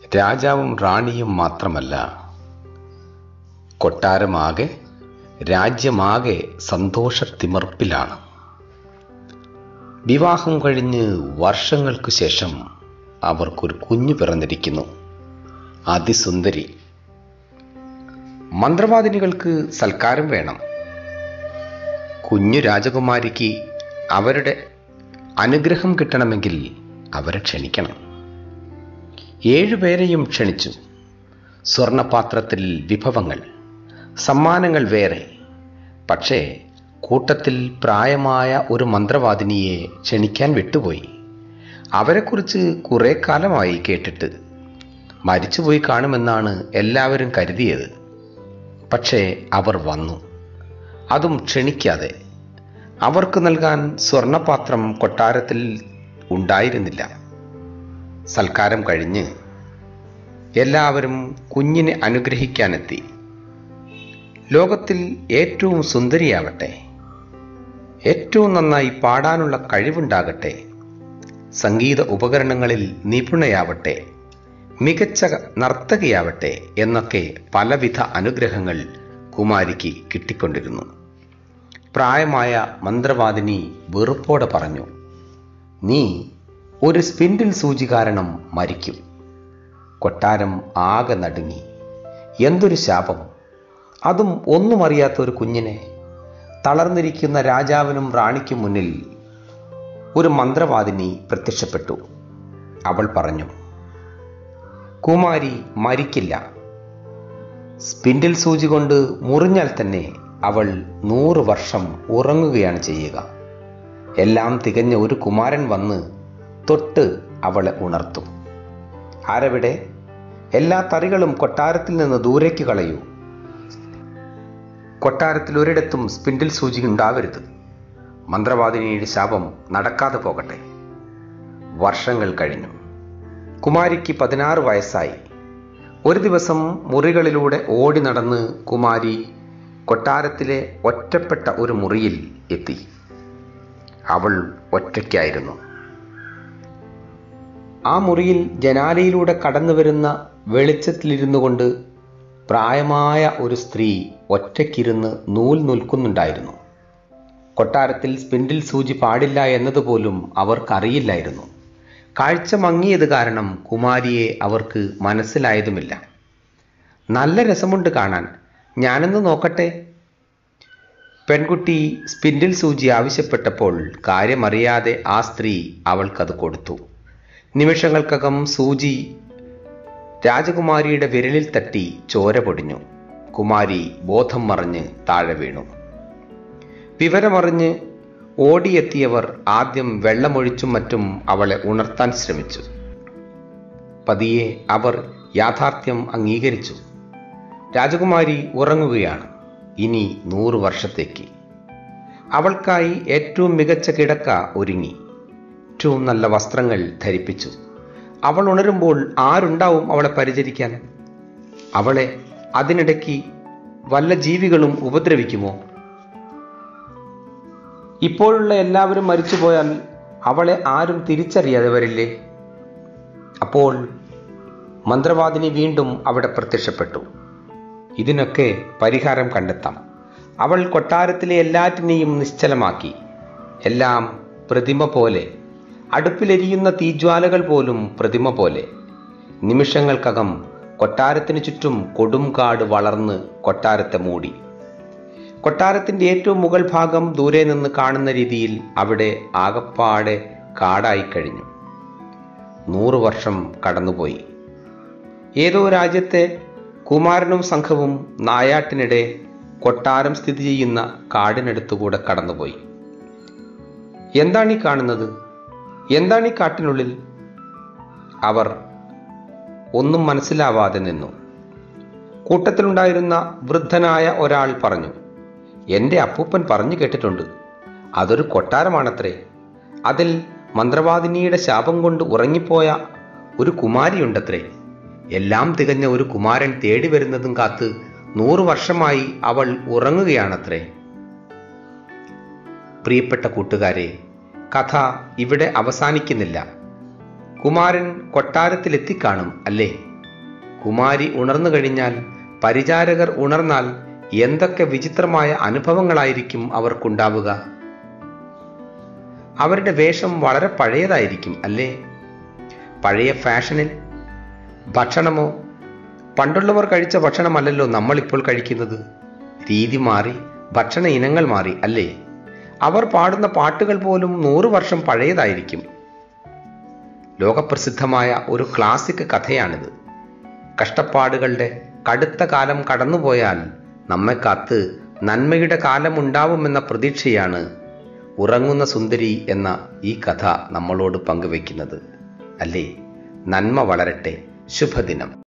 രാജാവും റാണിയും മാത്രമല്ല കൊട്ടാരമാകെ രാജ്യമാകെ സന്തോഷത്തിമിർപ്പിലാണ് വിവാഹം കഴിഞ്ഞ് വർഷങ്ങൾക്കു ശേഷം അവർക്കൊരു കുഞ്ഞു പിറന്നിരിക്കുന്നു അതിസുന്ദരി മന്ത്രവാദിനികൾക്ക് സൽക്കാരം വേണം കുഞ്ഞു രാജകുമാരിക്ക് അവരുടെ അനുഗ്രഹം കിട്ടണമെങ്കിൽ അവരെ ക്ഷണിക്കണം ഏഴുപേരെയും ക്ഷണിച്ചു സ്വർണപാത്രത്തിൽ വിഭവങ്ങൾ സമ്മാനങ്ങൾ വേറെ പക്ഷേ കൂട്ടത്തിൽ പ്രായമായ ഒരു മന്ത്രവാദിനിയെ ക്ഷണിക്കാൻ വിട്ടുപോയി അവരെക്കുറിച്ച് കുറെ കാലമായി കേട്ടിട്ട് മരിച്ചുപോയി കാണുമെന്നാണ് എല്ലാവരും കരുതിയത് പക്ഷേ അവർ വന്നു അതും ക്ഷണിക്കാതെ അവർക്ക് നൽകാൻ സ്വർണപാത്രം കൊട്ടാരത്തിൽ ഉണ്ടായിരുന്നില്ല സൽക്കാരം കഴിഞ്ഞ് എല്ലാവരും കുഞ്ഞിനെ അനുഗ്രഹിക്കാനെത്തി ലോകത്തിൽ ഏറ്റവും സുന്ദരിയാവട്ടെ ഏറ്റവും നന്നായി പാടാനുള്ള കഴിവുണ്ടാകട്ടെ സംഗീത ഉപകരണങ്ങളിൽ നിപുണയാവട്ടെ മികച്ച നർത്തകിയാവട്ടെ എന്നൊക്കെ പലവിധ അനുഗ്രഹങ്ങൾ കുമാരിക്ക് കിട്ടിക്കൊണ്ടിരുന്നു പ്രായമായ മന്ത്രവാദിനി വെറുപ്പോടെ പറഞ്ഞു നീ ഒരു സ്പിൻഡിൽ സൂചി കാരണം മരിക്കും കൊട്ടാരം ആകെ നടുങ്ങി എന്തൊരു ശാപം അതും ഒന്നും അറിയാത്ത ഒരു കുഞ്ഞിനെ തളർന്നിരിക്കുന്ന രാജാവിനും റാണിക്കും മുന്നിൽ ഒരു മന്ത്രവാദിനി പ്രത്യക്ഷപ്പെട്ടു അവൾ പറഞ്ഞു കുമാരി മരിക്കില്ല സ്പിൻഡിൽ സൂചി കൊണ്ട് മുറിഞ്ഞാൽ തന്നെ അവൾ നൂറ് വർഷം ഉറങ്ങുകയാണ് ചെയ്യുക എല്ലാം തികഞ്ഞ ഒരു കുമാരൻ വന്ന് തൊട്ട് അവളെ ഉണർത്തും ആരവിടെ എല്ലാ തറികളും കൊട്ടാരത്തിൽ നിന്ന് ദൂരേക്ക് കളയൂ കൊട്ടാരത്തിൽ ഒരിടത്തും സ്പിൻഡിൽ സൂചി ഉണ്ടാവരുത് മന്ത്രവാദിനിയുടെ ശാപം നടക്കാതെ പോകട്ടെ വർഷങ്ങൾ കഴിഞ്ഞു കുമാരിക്ക് പതിനാറ് വയസ്സായി ഒരു ദിവസം മുറികളിലൂടെ ഓടി നടന്ന് കുമാരി കൊട്ടാരത്തിലെ ഒറ്റപ്പെട്ട ഒരു മുറിയിൽ എത്തി അവൾ ഒറ്റയ്ക്കായിരുന്നു ആ മുറിയിൽ ജനാലയിലൂടെ കടന്നു വരുന്ന വെളിച്ചത്തിലിരുന്നു കൊണ്ട് പ്രായമായ ഒരു സ്ത്രീ ഒറ്റയ്ക്കിരുന്ന് നൂൽ നിൽക്കുന്നുണ്ടായിരുന്നു കൊട്ടാരത്തിൽ സ്പിൻഡിൽ സൂചി പാടില്ല എന്നതുപോലും അവർക്കറിയില്ലായിരുന്നു കാഴ്ച മങ്ങിയത് കാരണം കുമാരിയെ അവർക്ക് മനസ്സിലായതുമില്ല നല്ല രസമുണ്ട് കാണാൻ ഞാനൊന്ന് നോക്കട്ടെ പെൺകുട്ടി സ്പിൻഡിൽ സൂചി ആവശ്യപ്പെട്ടപ്പോൾ കാര്യമറിയാതെ ആ സ്ത്രീ അവൾക്കത് കൊടുത്തു നിമിഷങ്ങൾക്കകം സൂചി രാജകുമാരിയുടെ വിരലിൽ തട്ടി ചോര പൊടിഞ്ഞു കുമാരി ബോധം മറിഞ്ഞ് താഴെ വീണു വിവരമറിഞ്ഞ് ഓടിയെത്തിയവർ ആദ്യം വെള്ളമൊഴിച്ചും മറ്റും അവളെ ഉണർത്താൻ ശ്രമിച്ചു പതിയെ അവർ യാഥാർത്ഥ്യം അംഗീകരിച്ചു രാജകുമാരി ഉറങ്ങുകയാണ് ഇനി നൂറ് വർഷത്തേക്ക് അവൾക്കായി ഏറ്റവും മികച്ച കിടക്ക ഒരുങ്ങി ഏറ്റവും നല്ല വസ്ത്രങ്ങൾ ധരിപ്പിച്ചു അവൾ ഉണരുമ്പോൾ ആരുണ്ടാവും അവളെ പരിചരിക്കാൻ അവളെ അതിനിടയ്ക്ക് വല്ല ജീവികളും ഉപദ്രവിക്കുമോ ഇപ്പോഴുള്ള എല്ലാവരും മരിച്ചുപോയാൽ അവളെ ആരും തിരിച്ചറിയാതെ വരില്ലേ അപ്പോൾ മന്ത്രവാദിനി വീണ്ടും അവിടെ പ്രത്യക്ഷപ്പെട്ടു ഇതിനൊക്കെ പരിഹാരം കണ്ടെത്താം അവൾ കൊട്ടാരത്തിലെ എല്ലാറ്റിനെയും നിശ്ചലമാക്കി എല്ലാം പ്രതിമ പോലെ അടുപ്പിലെരിയുന്ന തീജ്വാലകൾ പോലും പ്രതിമ പോലെ നിമിഷങ്ങൾക്കകം കൊട്ടാരത്തിന് ചുറ്റും കൊടുംകാട് വളർന്ന് കൊട്ടാരത്തെ മൂടി കൊട്ടാരത്തിന്റെ ഏറ്റവും മുകൾ ഭാഗം ദൂരെ നിന്ന് കാണുന്ന രീതിയിൽ അവിടെ ആകപ്പാടെ കാടായി കഴിഞ്ഞു നൂറ് വർഷം കടന്നുപോയി ഏതോ രാജ്യത്തെ കുമാരനും സംഘവും നായാട്ടിനിടെ കൊട്ടാരം സ്ഥിതി ചെയ്യുന്ന കാടിനടുത്തുകൂടെ കടന്നുപോയി എന്താണ് ഈ കാണുന്നത് എന്താണ് ഈ കാട്ടിനുള്ളിൽ അവർ ഒന്നും മനസ്സിലാവാതെ നിന്നു കൂട്ടത്തിലുണ്ടായിരുന്ന വൃദ്ധനായ ഒരാൾ പറഞ്ഞു എൻ്റെ അപ്പൂപ്പൻ പറഞ്ഞു കേട്ടിട്ടുണ്ട് അതൊരു കൊട്ടാരമാണത്രേ അതിൽ മന്ത്രവാദിനിയുടെ ശാപം കൊണ്ട് ഉറങ്ങിപ്പോയ ഒരു കുമാരിയുണ്ടത്രേ എല്ലാം തികഞ്ഞ ഒരു കുമാരൻ തേടി വരുന്നതും കാത്ത് നൂറു വർഷമായി അവൾ ഉറങ്ങുകയാണത്രേ പ്രിയപ്പെട്ട കൂട്ടുകാരെ കഥ ഇവിടെ അവസാനിക്കുന്നില്ല കുമാരൻ കൊട്ടാരത്തിലെത്തിക്കാണും അല്ലേ കുമാരി ഉണർന്നു കഴിഞ്ഞാൽ പരിചാരകർ ഉണർന്നാൽ എന്തൊക്കെ വിചിത്രമായ അനുഭവങ്ങളായിരിക്കും അവർക്കുണ്ടാവുക അവരുടെ വേഷം വളരെ പഴയതായിരിക്കും അല്ലേ പഴയ ഫാഷനിൽ ഭക്ഷണമോ പണ്ടുള്ളവർ കഴിച്ച ഭക്ഷണമല്ലല്ലോ നമ്മളിപ്പോൾ കഴിക്കുന്നത് രീതി മാറി ഭക്ഷണ ഇനങ്ങൾ മാറി അല്ലേ അവർ പാടുന്ന പാട്ടുകൾ പോലും നൂറ് വർഷം പഴയതായിരിക്കും ലോകപ്രസിദ്ധമായ ഒരു ക്ലാസിക് കഥയാണിത് കഷ്ടപ്പാടുകളുടെ കടുത്ത കാലം കടന്നുപോയാൽ നമ്മെ കാത്ത് നന്മയുടെ കാലമുണ്ടാവുമെന്ന പ്രതീക്ഷയാണ് ഉറങ്ങുന്ന സുന്ദരി എന്ന ഈ കഥ നമ്മളോട് പങ്കുവെക്കുന്നത് അല്ലേ നന്മ വളരട്ടെ ശുഭദിനം